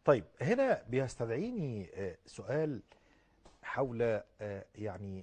طيب هنا بيستدعيني آه، سؤال حول آه، يعني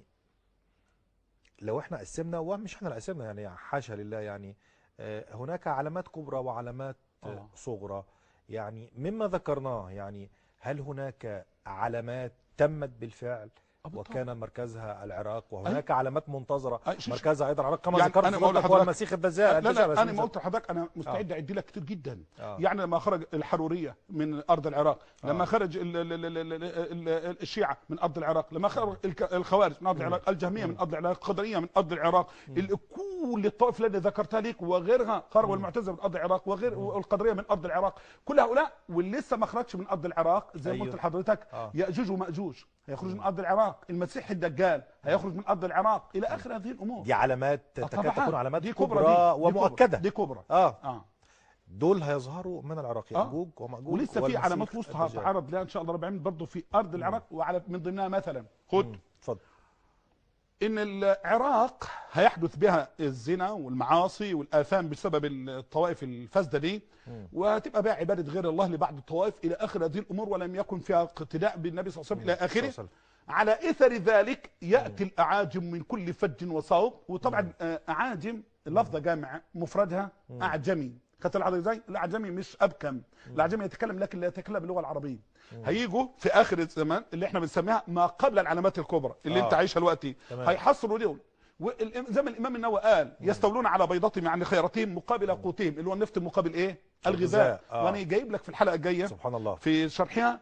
لو احنا قسمنا ومش احنا اللي قسمنا يعني حاشا لله يعني آه، هناك علامات كبرى وعلامات آه، آه. صغرى يعني مما ذكرناه يعني هل هناك علامات تمت بالفعل آه، بالطبع. وكان مركزها العراق وهناك علامات منتظره أي شوف- مركزها ايضا العراق كما يعني ذكرت أنا في بقول فضلك هو لحضرتك- المسيح الدجال لا الدجال لا انا بس- ما قلت لحضرتك انا مستعد اعد لك كتير جدا آه. يعني لما خرج الحروريه من ارض العراق لما آه. خرج ال ال ال ال ال ال الشيعه من ارض العراق لما خرج الك- الخوارج من ارض العراق الجهميه من ارض العراق القدريه من ارض العراق ال- كل الطائف الذي ذكرتها لك وغيرها خرجوا المعتزله من ارض العراق وغير والقدريه من ارض العراق كل هؤلاء واللي لسه ما خرجش من ارض العراق زي ما أيوه. قلت لحضرتك آه. ياجوج وماجوج هيخرج من ارض العراق المسيح الدجال هيخرج من ارض العراق الى اخر هذه الامور دي علامات آه، تكاد طبعاً. تكون علامات دي كبرى, دي- دي كبرى. ومؤكده دي كبرى اه اه دول هيظهروا من العراق آه. يأجوج ومأجوج ولسه في والمسيح علامات وسطى الدجال. هتعرض لها ان شاء الله رب العالمين برضه في ارض العراق وعلى من ضمنها مثلا خد مم. اتفضل ان العراق هيحدث بها الزنا والمعاصي والاثام بسبب الطوائف الفاسده دي وهتبقى بقى عباده غير الله لبعض الطوائف الى اخر هذه الامور ولم يكن فيها اقتداء بالنبي صلى الله عليه وسلم الى صلى الله اخره عليه وسلم. على اثر ذلك ياتي الاعاجم من كل فج وصوب وطبعا آه، اعاجم اللفظه جامعه مفردها اعجمي خدت العربي ازاي؟ الاعجمي مش ابكم الاعجمي يتكلم لكن لا يتكلم باللغه العربيه هيجوا في اخر الزمان اللي احنا بنسميها ما قبل العلامات الكبرى اللي آه. انت عايشها دلوقتي تمام. هيحصروا دول والإم- زي ما الامام النووي قال يستولون على بيضتهم يعني خيرتهم مقابل قوتهم اللي هو النفط مقابل ايه؟ الغذاء الغذاء، آه. وانا جايب لك في الحلقه الجايه سبحان الله في شرحها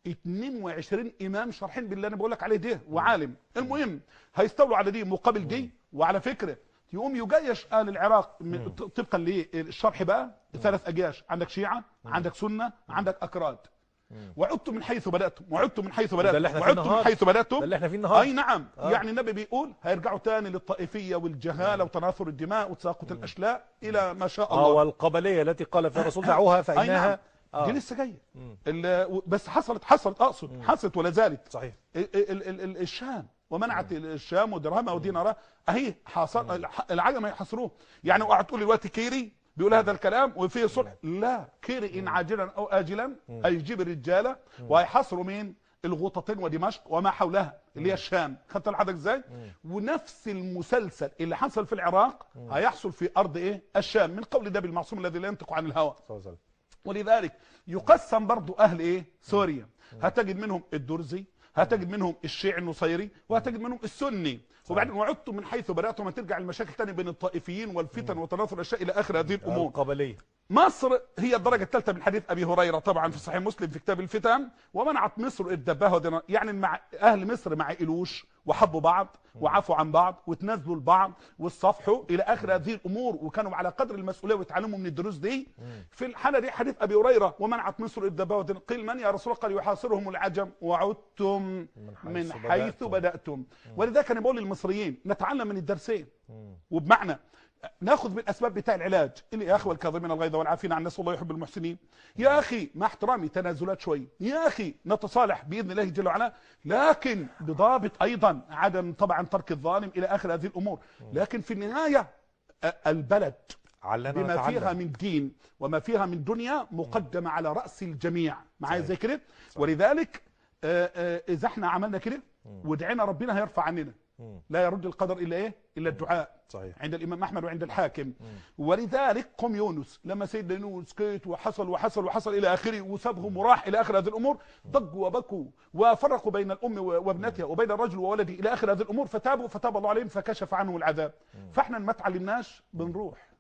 22 امام شارحين باللي انا بقول لك عليه ده وعالم المهم هيستولوا على دي مقابل دي وعلى فكره يقوم يجيش اهل العراق من ط- طبقا للشرح بقى ثلاث اجياش عندك شيعه عندك سنه عندك اكراد وعدتم من حيث بداتم وعدتم من حيث ده اللي بداتم احنا فيه وعدتم من النهارده. حيث بداتم ده اللي احنا فيه النهارده اي نعم آه. يعني النبي بيقول هيرجعوا تاني للطائفيه والجهاله وتناثر الدماء وتساقط الاشلاء الى ما شاء اه الله والقبليه التي قال فيها الرسول دعوها اي فانها نعم آه. دي لسه جايه مم. ال- بس حصلت حصلت اقصد حصلت ولا زالت صحيح ال- ال- ال- ال- الشام ومنعت الشام ودرهمها ودينارها اهي حاصل الح- العجم يحصروه يعني اوعى تقول لي دلوقتي كيري بيقول هذا الكلام وفي صلح لا كيري ان عاجلا او اجلا هيجيب الرجاله وهيحصروا مين الغوطتين ودمشق وما حولها اللي هي الشام خدت لحضرتك ازاي ونفس المسلسل اللي حصل في العراق هيحصل في ارض ايه الشام من قول النبي المعصوم الذي لا ينطق عن الهوى صلى الله عليه وسلم ولذلك يقسم برضو اهل ايه سوريا هتجد منهم الدرزي هتجد منهم الشيعي النصيري وهتجد منهم السني وبعدين وعدتم من حيث بداتم ترجع المشاكل تاني بين الطائفيين والفتن وتناثر الاشياء الى اخر هذه الامور القبليه مصر هي الدرجة الثالثة من حديث أبي هريرة طبعا في صحيح مسلم في كتاب الفتن ومنعت مصر الدباهة ودنا يعني مع أهل مصر ما عقلوش وحبوا بعض وعفوا عن بعض وتنازلوا لبعض والصفحوا إلى آخر هذه الأمور وكانوا على قدر المسؤولية ويتعلموا من الدروس دي في الحالة دي حديث أبي هريرة ومنعت مصر الدباهة ودنا قيل من يا رسول الله قال يحاصرهم العجم وعدتم من حيث حيث بدأتم. بدأتم ولذلك أنا بقول للمصريين نتعلم من الدرسين وبمعنى ناخذ بالاسباب بتاع العلاج اللي يا اخي والكاظمين الغيظ والعافين عن الناس والله يحب المحسنين يا اخي مع احترامي تنازلات شوي يا اخي نتصالح باذن الله جل وعلا لكن بضابط ايضا عدم طبعا ترك الظالم الى اخر هذه الامور لكن في النهايه أ- البلد علنا بما نتعلم. فيها من دين وما فيها من دنيا مقدمه على راس الجميع معايا صحيح. زي كده ولذلك آه، آه، اذا احنا عملنا كده ودعينا ربنا هيرفع عننا مم. لا يرد القدر الا ايه الا الدعاء صحيح عند الامام احمد وعند الحاكم ولذلك قم يونس لما سيدنا يونس كيت وحصل وحصل وحصل الى اخره وسابهم وراح الى اخر هذه الامور ضجوا وبكوا وفرقوا بين الام وابنتها وبين الرجل وولده الى اخر هذه الامور فتابوا فتاب الله عليهم فكشف عنهم العذاب فاحنا ما تعلمناش بنروح